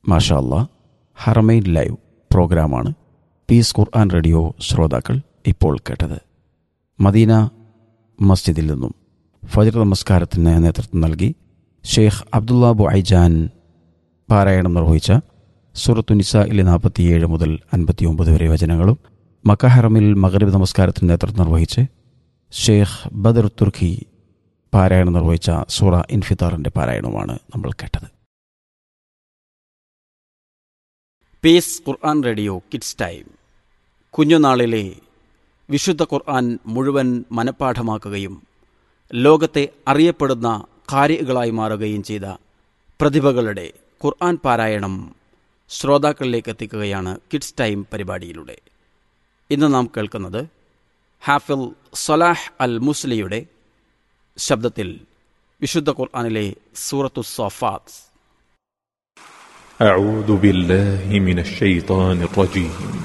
മാഷാ അല്ലാ ഹറമൈൻ ലൈവ് പ്രോഗ്രാമാണ് പീസ് ഖുർആൻ റേഡിയോ ശ്രോതാക്കൾ ഇപ്പോൾ കേട്ടത് മദീന മസ്ജിദിൽ നിന്നും ഫജർ നമസ്കാരത്തിന് നേതൃത്വം നൽകി ഷെയ്ഖ് അബ്ദുള്ള ബുഐജാൻ പാരായണം നിർവഹിച്ച സൂറത്തു നിസയിലെ നാൽപ്പത്തിയേഴ് മുതൽ അൻപത്തിയൊമ്പത് വരെ വചനങ്ങളും മക്കഹറമിൽ മകരബ് നമസ്കാരത്തിന് നേതൃത്വം നിർവഹിച്ച് ഷെയ്ഖ് ബദർ തുർഖി പാരായണം നിർവഹിച്ച സൂറ ഇൻഫിത്താറിൻ്റെ പാരായണവുമാണ് നമ്മൾ കേട്ടത് Peace Quran Radio kids time കുഞ്ഞുനാളിലെ വിശുദ്ധ ഖുർആൻ മുഴുവൻ മനഃപ്പാഠമാക്കുകയും ലോകത്തെ അറിയപ്പെടുന്ന കാരികളായി മാറുകയും ചെയ്ത പ്രതിഭകളുടെ ഖുർആൻ പാരായണം ശ്രോതാക്കളിലേക്ക് എത്തിക്കുകയാണ് കിഡ്സ് ടൈം പരിപാടിയിലൂടെ ഇന്ന് നാം കേൾക്കുന്നത് ഹാഫിൽ സലാഹ് അൽ മുസ്ലിയുടെ ശബ്ദത്തിൽ വിശുദ്ധ ഖുർആനിലെ സൂറത്തു സോഫാത്ത് أعوذ بالله من الشيطان الرجيم